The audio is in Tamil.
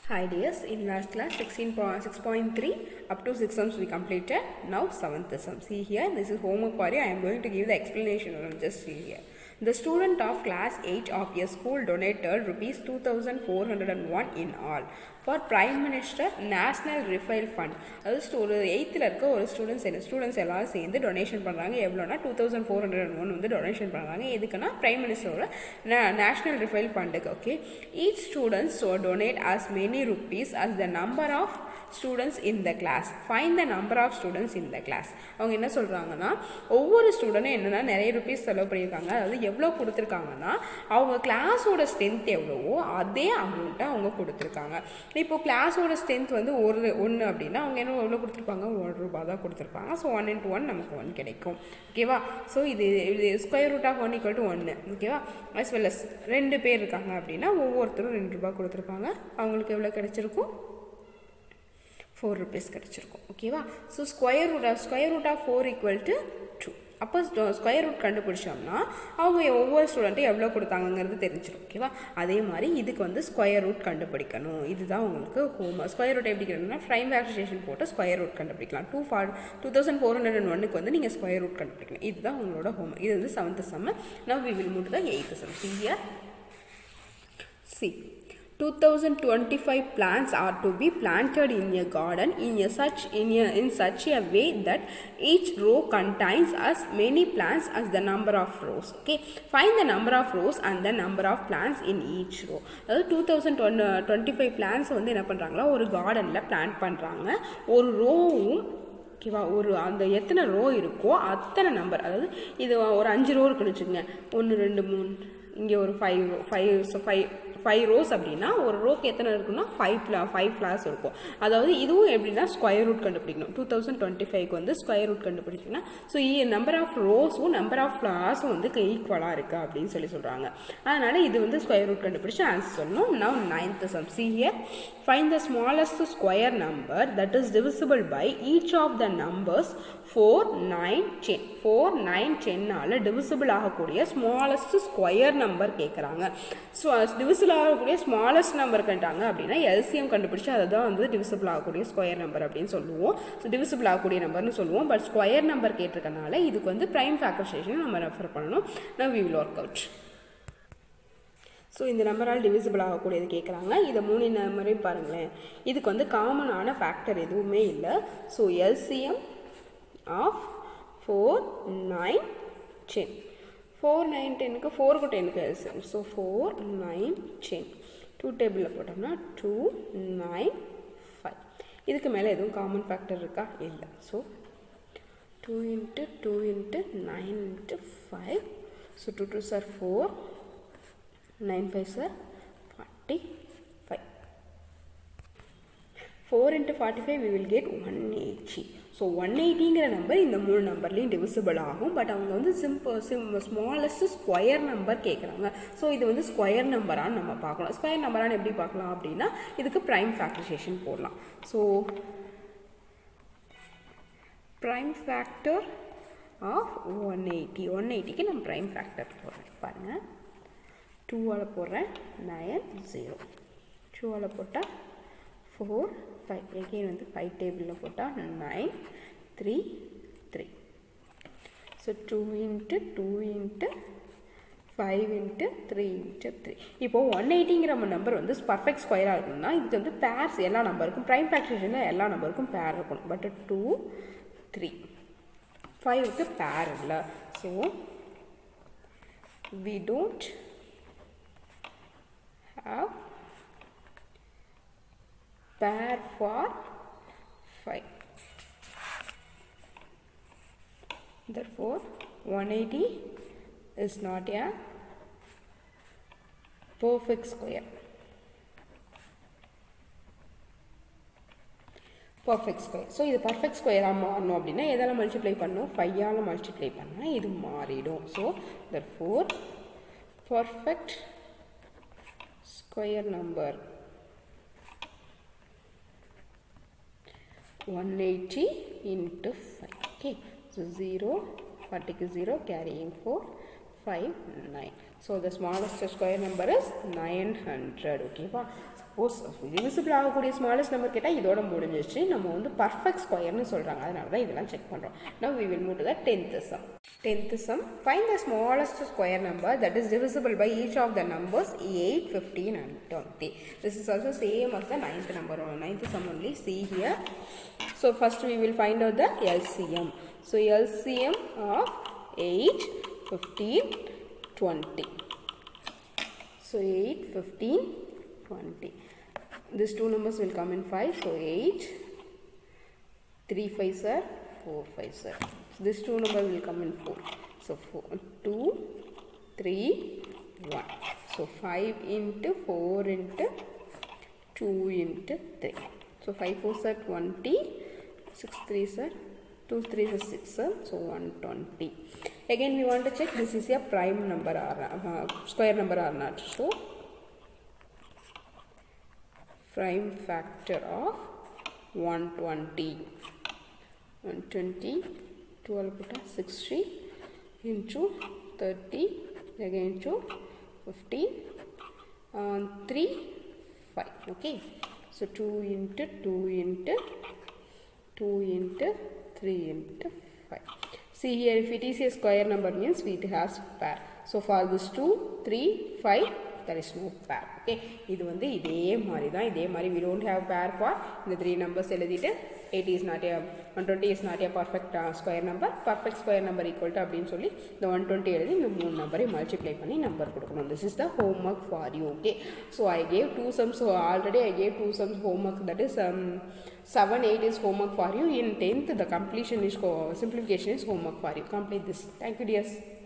Hi dears, in last class 16.6.3 up to 6 sums we completed. Now 7th sum. See here, this is homework for you. I am going to give the explanation. Just see here. The student of class 8 of a school donated rupees 2401 in all for Prime Minister National Refill Fund. அதாவது stu- ஒரு எயித்தில் இருக்க ஒரு ஸ்டூடெண்ட்ஸ் என்ன ஸ்டூடெண்ட்ஸ் எல்லாரும் சேர்ந்து டொனேஷன் பண்ணுறாங்க எவ்வளோனா two thousand four hundred one வந்து டொனேஷன் பண்ணுறாங்க எதுக்குன்னா பிரைம் மினிஸ்டரோட நேஷனல் ரிஃபைல் ஃபண்டுக்கு okay each students so donate as many rupees as the number of students in the class find the number of students in the class அவங்க என்ன சொல்கிறாங்கன்னா ஒவ்வொரு ஸ்டூடெண்ட்டும் என்னென்னா நிறைய ருபீஸ் செலவு பண்ணியிருக்காங்க அதாவது எவ்வளோ கொடுத்துருக்காங்கன்னா அவங்க கிளாஸோட ஸ்ட்ரென்த் எவ்வளவோ அதே அமௌண்ட்டை அவங்க கொடுத்துருக்காங்க இப்போ கிளாஸோட ஸ்ட்ரென்த் வந்து ஒரு ஒன்று அப்படின்னா அவங்க என்ன எவ்வளோ கொடுத்துருப்பாங்க ஒரு ரூபா தான் கொடுத்துருப்பாங்க ஸோ ஒன் இன்ட்டு ஒன் நமக்கு ஒன் கிடைக்கும் ஓகேவா ஸோ இது இது square root of one equal to ஒன்று ஓகேவா as well as ரெண்டு பேர் இருக்காங்க அப்படின்னா ஒவ்வொருத்தரும் ரெண்டு ரூபா கொடுத்துருப்பாங்க அவங்களுக்கு எவ்வளோ கிடைச்சிருக்கும் ஃபோர் ருபீஸ் கிடச்சிருக்கும் ஓகேவா so square root of square root of four equal to two அப்போ ஸ்கொயர் ரூட் கண்டுபிடிச்சோம்னா அவங்க ஒவ்வொரு ஸ்டூடெண்ட்டும் எவ்வளோ கொடுத்தாங்கங்கிறது தெரிஞ்சிடும் ஓகேவா அதே மாதிரி இதுக்கு வந்து ஸ்கொயர் ரூட் கண்டுபிடிக்கணும் இதுதான் உங்களுக்கு ஹோம் ஸ்கொயர் ரூட் எப்படி கிடைக்கணும்னா ப்ரைம் வேக்சினேஷன் போட்டு ஸ்கொயர் ரூட் கண்டுபிடிக்கலாம் two for two thousand four hundred and ஒன்னுக்கு வந்து நீங்கள் ஸ்கொயர் ரூட் கண்டுபிடிக்கணும் இதுதான் உங்களோட ஹோம் இது வந்து seventh sum now we will move the eighth sum here See, 2025 plants are to be planted in a garden in a such in a, in such a way that each row contains as many plants as the number of rows. Okay, find the number of rows and the number of plants in each row. அதாவது two thousand twenty five plants வந்து என்ன பண்ணுறாங்களா ஒரு கார்டனில் பிளான்ட் பண்ணுறாங்க ஒரு ரோவும் ஓகேவா ஒரு அந்த எத்தனை ரோ இருக்கோ அத்தனை நம்பர் அதாவது இது ஒரு அஞ்சு ரோ இருக்குன்னு வச்சுக்கோங்க ஒன்று ரெண்டு மூணு இங்கே ஒரு five row five five five rows அப்படின்னா ஒரு ரோக்கு எத்தனை இருக்குன்னா ஃபைவ் ஃப்ளா ஃபைவ் ஃப்ளார்ஸ் இருக்கும் அதாவது இதுவும் எப்படின்னா ஸ்கொயர் ரூட் கண்டுபிடிக்கணும் டூ தௌசண்ட் டுவெண்ட்டி ஃபைவ்க்கு வந்து ஸ்கொயர் ரூட் கண்டுபிடிக்கணும் ஸோ நம்பர் ஆஃப் ரோஸும் நம்பர் ஆஃப் ஃப்ளார்ஸும் வந்து ஈக்குவலாக இருக்குது அப்படின்னு சொல்லி சொல்கிறாங்க அதனால் இது வந்து ஸ்கொயர் ரூட் கண்டுபிடிச்சு ஆன்சர் சொல்லணும் now ninth sum see here find the smallest square number that is divisible by each of the numbers 4 9 10 4 9 10 divisible ஆகக்கூடிய ஸ்மாலஸ்ட் ஸ்கொயர் நம்பர் கேட்குறாங்க ஸோ divisible ஆகக்கூடிய ஸ்மாலஸ்ட் நம்பர் கேட்டாங்க அப்படின்னா எல்சிஎம் கண்டுபிடிச்சு அதை தான் வந்து divisible ஆகக்கூடிய ஸ்கொயர் நம்பர் அப்படின்னு சொல்லுவோம் ஸோ divisible ஆகக்கூடிய நம்பர்னு சொல்லுவோம் பட் ஸ்கொயர் நம்பர் கேட்டிருக்கனால இதுக்கு வந்து ப்ரைம் ஃபேக்டரைசேஷன் நம்ம ரெஃபர் பண்ணணும் நான் we will work out so இந்த நம்பரால் டிவிசிபிள் ஆகக்கூடியது கேட்குறாங்க இதை மூணு நம்பரையும் பாருங்களேன் இதுக்கு வந்து காமனான ஃபேக்டர் எதுவுமே இல்லை so LCM of four nine ten four nine டென்னுக்கு ஃபோருக்கு டென்னுக்கு LCM so four nine ten two டேபிளில் போட்டோம்னா டூ நைன் ஃபைவ் இதுக்கு மேலே எதுவும் காமன் ஃபேக்டர் இருக்கா இல்லை so two into two into nine into five so two two sir four 9 5 sir 45 4 into 45 we will get 180 so one எயிட்டிங்கிற நம்பர் இந்த மூணு நம்பர்லேயும் டிவிசிபிள் ஆகும் பட் அவங்க வந்து simple sim smallest square number கேட்குறாங்க ஸோ இது வந்து ஸ்கொயர் நம்பரான்னு நம்ம பார்க்கலாம் ஸ்கொயர் நம்பரான்னு எப்படி பார்க்கலாம் அப்படின்னா இதுக்கு ப்ரைம் ஃபேக்டரைசேஷன் போடலாம் so prime factor of one eighty one எயிட்டிக்கு நம்ம ப்ரைம் ஃபேக்டர் போடுறோம் பாருங்கள் டூவால் போடுறேன் நயன் ஜீரோ டூவால் போட்டால் ஃபோர் ஃபைவ் எகெயின் வந்து ஃபைவ் டேபிளில் போட்டால் nine three three so two into two into five into three into three இப்போது ஒன் எயிட்டிங்கிற நம்பர் வந்து பர்ஃபெக்ட் ஸ்கொயராக இருக்கணும்னா இது வந்து பேர்ஸ் எல்லா நம்பருக்கும் ப்ரைம் ஃபேக்டரேஷனில் எல்லா நம்பருக்கும் பேர் இருக்கணும் பட் டூ த்ரீ ஃபைவுக்கு பேர் இல்லை so we don't have pair for 5 therefore 180 is not a perfect square perfect square so இது பர்ஃபெக்ட் ஸ்கொயராக மாறணும் அப்படின்னா எதால் மல்டிப்ளை பண்ணணும் ஃபையால் மல்டிப்ளை பண்ணால் இது மாறிடும் ஸோ தர் four perfect square number one eighty into five okay so zero ஃபார்ட்டிக்கு zero carrying four five nine so the smallest square number is nine hundred ஓகேவா சப்போஸ் டிவிசிபிள் ஆகக்கூடிய ஸ்மாலஸ்ட் நம்பர் கேட்டால் இதோட முடிஞ்சிச்சு நம்ம வந்து பர்ஃபெக்ட் ஸ்கொயர்னு சொல்கிறாங்க அதனால தான் இதெல்லாம் செக் பண்ணுறோம் now we will move to the tenth sum tenth sum find the smallest square number that is divisible by each of the numbers 8 15 and 20 this is also same as the ninth number ninth sum only see here so first we will find out the LCM so LCM of 8 15 20 so 8 15 20 these two numbers will come in 5 so 8 3 5 are 4 5 are so this two number will come in 4 so 4 2 3 1 so 5 into 4 into 2 into 3 so 5 4 are 20 6 3 are 2 3 are 6 are so 120 again we want to check this is a prime number or uh, square number or not so prime factor of 120 120 12 put 60 into 30 again to 15 uh, 3 5 okay so 2 into 2 into 2 into 3 into 5 see here if it is a square number means it has pair so for this 2 3 5 there is no pair okay இது வந்து இதே மாதிரி தான் இதே மாதிரி we don't have pair for இந்த த்ரீ நம்பர்ஸ் எழுதிட்டு eight is not a one twenty is not a perfect square number perfect square number equal to அப்படின்னு சொல்லி இந்த ஒன் டுவெண்ட்டி எழுதி இந்த மூணு நம்பரையும் மல்டிப்ளை பண்ணி நம்பர் கொடுக்கணும் this is the homework for you okay so I gave two sums already I gave two sums homework that is seven eight is homework for you in tenth the completion is simplification is homework for you complete this thank you dears